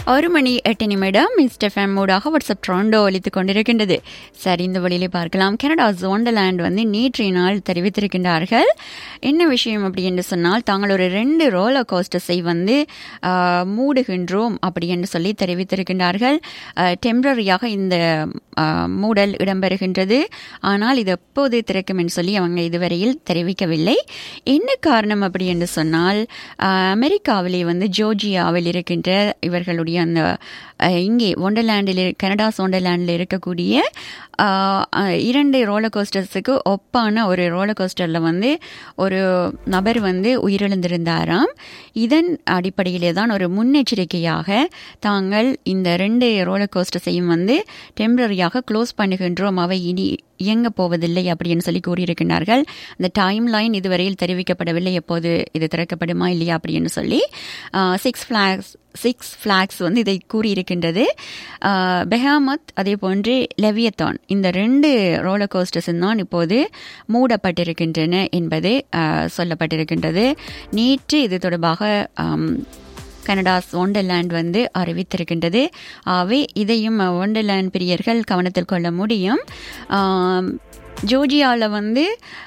ஒரு மணி எட்டு நிமிடம் மிஸ்டர் ஃபேம் மூடாக வாட்ஸ்அப் ட்ரோண்டோ ஒலித்துக் கொண்டிருக்கின்றது சரி இந்த வழியிலே பார்க்கலாம் கனடா ஜோண்டர்லேண்ட் வந்து நேற்றைய நாள் தெரிவித்திருக்கின்றார்கள் என்ன விஷயம் அப்படி என்று சொன்னால் தாங்கள் ஒரு ரெண்டு ரோலர் கோஸ்டர்ஸை வந்து ஆ, மூடுகின்றோம் அப்படி என்று சொல்லி தெரிவித்திருக்கின்றார்கள் டெம்பரரியாக இந்த ஆ, மூடல் இடம்பெறுகின்றது ஆனால் இது எப்போது திறக்கும் என்று சொல்லி அவங்க இதுவரையில் தெரிவிக்கவில்லை என்ன காரணம் அப்படி என்று சொன்னால் ஆ, அமெரிக்காவிலே வந்து ஜோர்ஜியாவில் இருக்கின்ற இவர்களுடைய அந்த அஹ், இங்கே ஒண்டர்லேண்டில் கனடா ஒண்டர்லேண்டில் இருக்கக்கூடிய ஆஹ், அஹ், இரண்டு ரோலர் கோஸ்டர்ஸுக்கு ஒப்பான ஒரு ரோலர் கோஸ்டரில் வந்து ஒரு நபர் வந்து உயிரிழந்திருந்தாராம் இதன் அடிப்படையிலே தான் ஒரு முன்னெச்சரிக்கையாக தாங்கள் இந்த ரெண்டு ரோலர் கோஸ்டர்ஸையும் வந்து டெம்பரரியாக க்ளோஸ் பண்ணுகின்றோம் அவை இனி இயங்க போவதில்லை அப்படின்னு சொல்லி கூறியிருக்கிறார்கள் அந்த டைம் லைன் இதுவரையில் தெரிவிக்கப்படவில்லை எப்போது இது திறக்கப்படுமா இல்லையா அப்படின்னு சொல்லி சிக்ஸ் ஃபிளாக்ஸ் சிக்ஸ் ஃபிளாக்ஸ் வந்து இதை கூறியிருக்கின்றது ஆஹ், பெஹாமத் அதே போன்று லெவியத்தான் இந்த ரெண்டு ரோலர் கோஸ்டர்ஸும் தான் இப்போது மூடப்பட்டிருக்கின்றன என்பது ஆஹ், சொல்லப்பட்டிருக்கின்றது நேற்று இது தொடர்பாக ஆம், கனடாஸ் ஒண்டர்லேண்ட் வந்து அறிவித்திருக்கின்றது ஆகவே இதையும் ஒண்டர்லேண்ட் பிரியர்கள் கவனத்தில் கொள்ள முடியும் ஆம், ஜோர்ஜியாவில் வந்து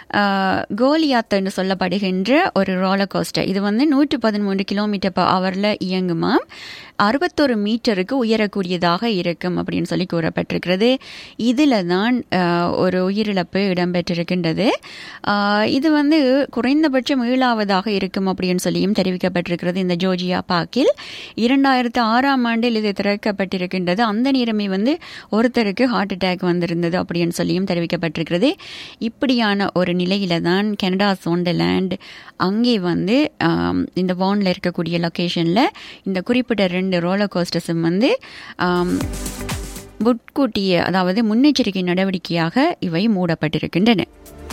கோலியாத் என்று சொல்லப்படுகின்ற ஒரு ரோலர் கோஸ்டர் இது வந்து நூற்று பதிமூன்று கிலோமீட்டர் பர் ஹவரில் இயங்குமாம் அறுபத்தொரு மீட்டருக்கு உயரக்கூடியதாக இருக்கும் அப்படின்னு சொல்லி கூறப்பட்டிருக்கிறது இதில் தான் ஆஹ், ஒரு உயிரிழப்பு இடம்பெற்றிருக்கின்றது ஆஹ், இது வந்து குறைந்தபட்சம் ஏழாவதாக இருக்கும் அப்படின்னு சொல்லியும் தெரிவிக்கப்பட்டிருக்கிறது இந்த ஜோர்ஜியா பார்க்கில் இரண்டாயிரத்து ஆறாம் ஆண்டில் இது திறக்கப்பட்டிருக்கின்றது அந்த நேரமே வந்து ஒருத்தருக்கு ஹார்ட் அட்டாக் வந்திருந்தது அப்படின்னு சொல்லியும் தெரிவிக்கப்பட்டிருக்கிறது இப்படியான ஒரு நிலையில தான் கனடா சோண்டர்லேண்ட் அங்கே வந்து ஆம், இந்த வானில் இருக்கக்கூடிய லொக்கேஷனில் இந்த குறிப்பிட்ட ரெண்டு ரோலர் கோஸ்டர்ஸும் வந்து ஆம், முட்கூட்டிய அதாவது முன்னெச்சரிக்கை நடவடிக்கையாக இவை மூடப்பட்டிருக்கின்றன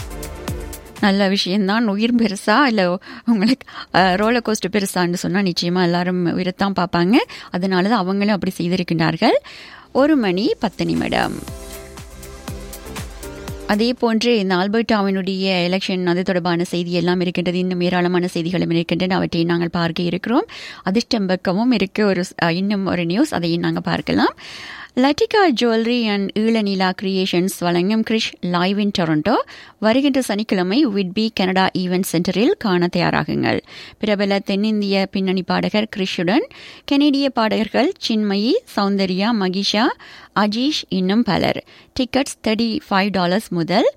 நல்ல விஷயம்தான் உயிர் பெருசா இல்லை உங்களுக்கு ரோலர் கோஸ்டர் பெருசான்னு சொன்னால் நிச்சயமாக எல்லாரும் உயிரைத்தான் பார்ப்பாங்க அதனால தான் அவங்களும் அப்படி செய்திருக்கின்றார்கள் ஒரு மணி பத்து நிமிடம் அதே போன்று இந்த ஆல்பர்டாவினுடைய எலெக்ஷன் அது தொடர்பான செய்தி எல்லாம் இருக்கின்றது இன்னும் ஏராளமான செய்திகளும் இருக்கின்றன அவற்றை நாங்கள் பார்க்க இருக்கிறோம் அதிர்ஷ்டம் பக்கமும் இருக்கு ஒரு அஹ், இன்னும் ஒரு நியூஸ் அதையும் நாங்கள் பார்க்கலாம் Latika jewellery and Eelanila creations வழங்கும் கிரிஷ் லைவ் இன் டொரண்டோ வருகின்ற சனிக்கிழமை விட்பி கனடா ஈவென்ட் சென்டரில் காண தயாராகுங்கள் பிரபல தென்னிந்திய பின்னணி பாடகர் கிரிஷுடன் கனேடிய பாடகர்கள் சின்மயி சௌந்தர்யா மகிஷா அஜீஷ் இன்னும் பலர் டிக்கெட்ஸ் தேர்ட்டி ஃபைவ் டாலர்ஸ் முதல்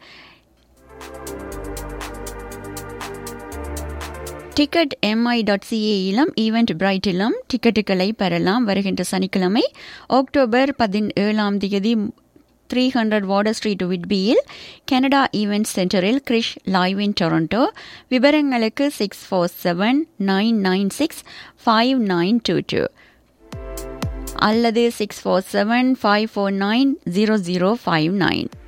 டிக்கெட் எம்ஐ டாட் சிஏயிலும் ஈவெண்ட் பிரைட்டிலும் டிக்கெட்டுகளை பெறலாம் வருகின்ற சனிக்கிழமை அக்டோபர் பதினேழாம் தேதி த்ரீ ஹண்ட்ரட் வார்டர் ஸ்ட்ரீட் விட்பியில் கனடா ஈவெண்ட் சென்டரில் கிரிஷ் லைவ் இன் டொரண்டோ விவரங்களுக்கு six four seven nine nine six five nine two two அல்லது six four seven five four nine zero zero five nine